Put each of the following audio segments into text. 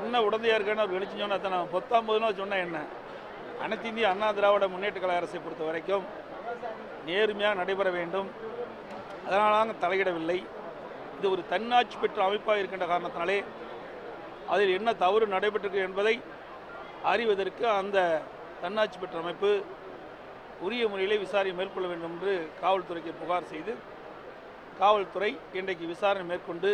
என்ன உடந்தையாக இருக்கான்னு அவர் வெளிச்சு சொன்னா தான் நான் பத்தொம்பதுனா சொன்னேன் என்ன அனைத்து இந்திய அண்ணா திராவிட முன்னேற்ற கழக அரசை பொறுத்த வரைக்கும் நேர்மையாக நடைபெற வேண்டும் அதனால நாங்கள் தலையிடவில்லை இது ஒரு தன்னாட்சி பெற்ற அமைப்பாக இருக்கின்ற காரணத்தினாலே அதில் என்ன தவறு நடைபெற்றிருக்கு என்பதை அறிவதற்கு அந்த தன்னாட்சி பெற்ற அமைப்பு உரிய முறையிலே விசாரணை மேற்கொள்ள வேண்டும் என்று காவல்துறைக்கு புகார் செய்து காவல்துறை இன்றைக்கு விசாரணை மேற்கொண்டு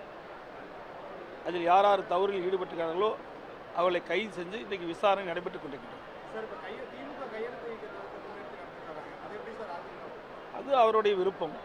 அதில் யார் யார் தவறில் ஈடுபட்டிருக்கிறார்களோ அவர்களை கைது செஞ்சு இன்றைக்கு விசாரணை நடைபெற்றுக் கொண்டிருக்கிறது சார் இப்போ கையை திமுக கையெழுத்து வைக்கிறதுக்கு முயற்சி நடத்துறாங்க அது எப்படி சார் அதிமுக அது அவருடைய விருப்பம்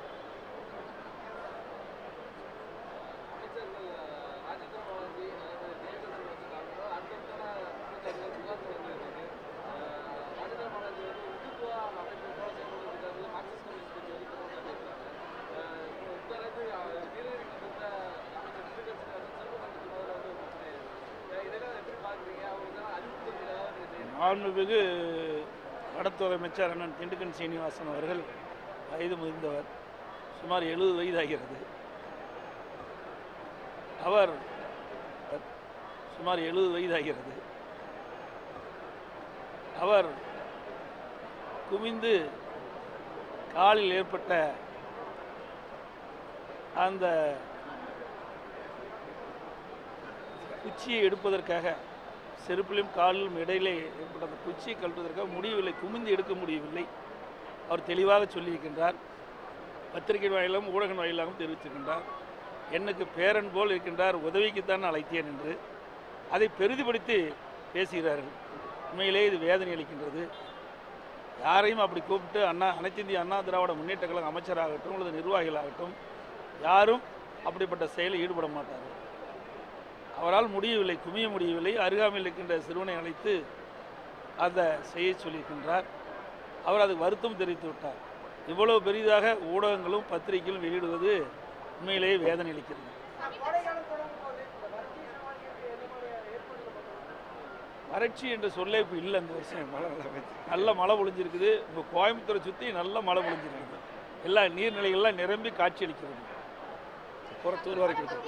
மாண்புமிகு வடத்துறை அமைச்சர் அண்ணன் திண்டுக்கன் சீனிவாசன் அவர்கள் வயது முதிர்ந்தவர் சுமார் எழுபது வயதாகிறது அவர் சுமார் எழுபது வயதாகிறது அவர் குவிந்து காலில் ஏற்பட்ட அந்த குச்சியை எடுப்பதற்காக செருப்பிலும் காலிலும் இடையிலே ஏற்பட்ட அந்த குச்சியை கழட்டுவதற்காக முடியவில்லை குமிந்து எடுக்க முடியவில்லை அவர் தெளிவாக சொல்லியிருக்கின்றார் பத்திரிகை வாயிலாகவும் ஊடக வாயிலாகவும் தெரிவித்திருக்கின்றார் எனக்கு பேரன் போல் இருக்கின்றார் உதவிக்குத்தான் அழைத்தேன் என்று அதை பெரிதுபடுத்தி பேசுகிறார்கள் உண்மையிலே இது வேதனை அளிக்கின்றது யாரையும் அப்படி கூப்பிட்டு அண்ணா அனைத்து இந்திய அண்ணா திராவிட முன்னேற்ற கழக அமைச்சராகட்டும் அல்லது நிர்வாகிகளாகட்டும் யாரும் அப்படிப்பட்ட செயலில் ஈடுபட மாட்டார்கள் அவரால் முடியவில்லை குமிய முடியவில்லை அருகாமையில் இருக்கின்ற சிறுவனை அழைத்து அதை செய்ய சொல்லியிருக்கின்றார் அவர் அதுக்கு வருத்தம் தெரிவித்து விட்டார் இவ்வளவு பெரிதாக ஊடகங்களும் பத்திரிகைகளும் வெளியிடுவது உண்மையிலேயே வேதனை அளிக்கிறது வறட்சி என்ற சொல்லே இப்போ இல்லை இந்த வருஷம் மழை நல்ல மழை பொழிஞ்சிருக்குது இப்போ கோயம்புத்தூரை சுற்றி நல்ல மழை பொழிஞ்சிருக்குது எல்லா நீர்நிலைகள்லாம் நிரம்பி காட்சி அளிக்கிறது புறத்தூர் வரைக்கும்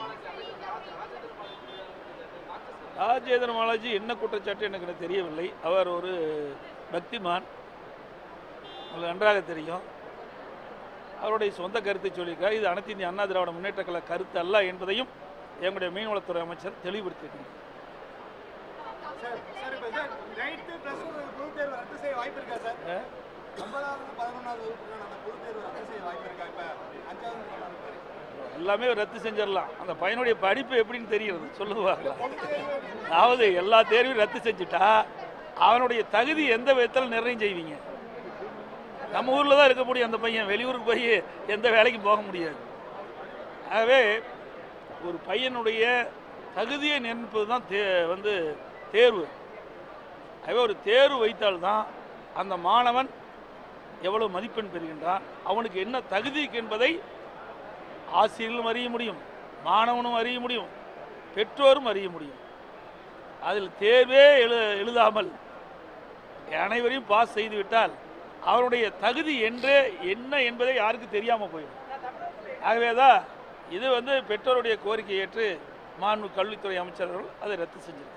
ராஜேந்திர பாலாஜி என்ன குற்றச்சாட்டு எனக்கு எனக்கு தெரியவில்லை அவர் ஒரு பக்திமான் உங்களுக்கு நன்றாக தெரியும் அவருடைய சொந்த கருத்தை சொல்லியிருக்கார் இது அனைத்து இந்திய அண்ணா திராவிட முன்னேற்ற கழக கருத்து அல்ல என்பதையும் எங்களுடைய மீன்வளத்துறை அமைச்சர் தெளிவுபடுத்தியிருக்கிறார் சார் சார் இப்போ சார் நைட்டு ப்ளஸ் ஒன் பொதுத் தேர்வு ரத்து செய்ய வாய்ப்பு இருக்கா சார் அஹ், ஒன்பதாவது பதினொன்றாவது வகுப்புக்கான அந்த பொதுத் தேர்வு ரத்து செய்ய வாய்ப்பு இருக்கா இப்போ அஞ்சாவது நாலாவது வரை. எல்லாமே ரத்து செஞ்சிடலாம் அந்த பையனுடைய படிப்பு எப்படின்னு தெரிகிறது சொல்லுவாங்க பொதுத் தேர்வு அதாவது எல்லா தேர்வையும் ரத்து செஞ்சுட்டா அவனுடைய தகுதி எந்த விதத்தில் நிர்ணயம் செய்வீங்க நம்ம ஊரில் தான் இருக்க முடியும் அந்த பையன் வெளியூருக்கு போய் எந்த வேலைக்கும் போக முடியாது ஆகவே ஒரு பையனுடைய தகுதியை நிர்ணயிப்பது தான் தே வந்து தேர்வு ஆகவே ஒரு தேர்வு வைத்தால்தான் அந்த மாணவன் எவ்வளவு மதிப்பெண் பெறுகின்றான் அவனுக்கு என்ன தகுதி என்பதை ஆசிரியர்களும் அறிய முடியும் மாணவனும் அறிய முடியும் பெற்றோரும் அறிய முடியும் அதில் தேர்வே எழு எழுதாமல் அனைவரையும் பாஸ் செய்துவிட்டால் அவருடைய தகுதி என்று என்ன என்பதை யாருக்கு தெரியாமல் போயிடும் ஆகவே தான் இது வந்து பெற்றோருடைய கோரிக்கை ஏற்று மாண்பு கல்வித்துறை அமைச்சர்கள் அதை ரத்து செஞ்சிருக்காங்க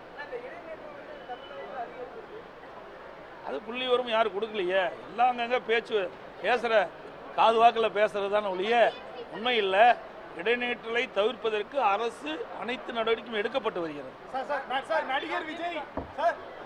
அது புள்ளி வரும் யாரும் கொடுக்கலையே எல்லாம் அங்கங்கே பேச்சு பேசுகிற காது வாக்கில் பேசுறது தானே ஒழிய உண்மை இல்லை இடைநீற்றலை தவிர்ப்பதற்கு அரசு அனைத்து நடவடிக்கையும் எடுக்கப்பட்டு வருகிறது சார் சார் ந- சார் நடிகர் விஜய் சார்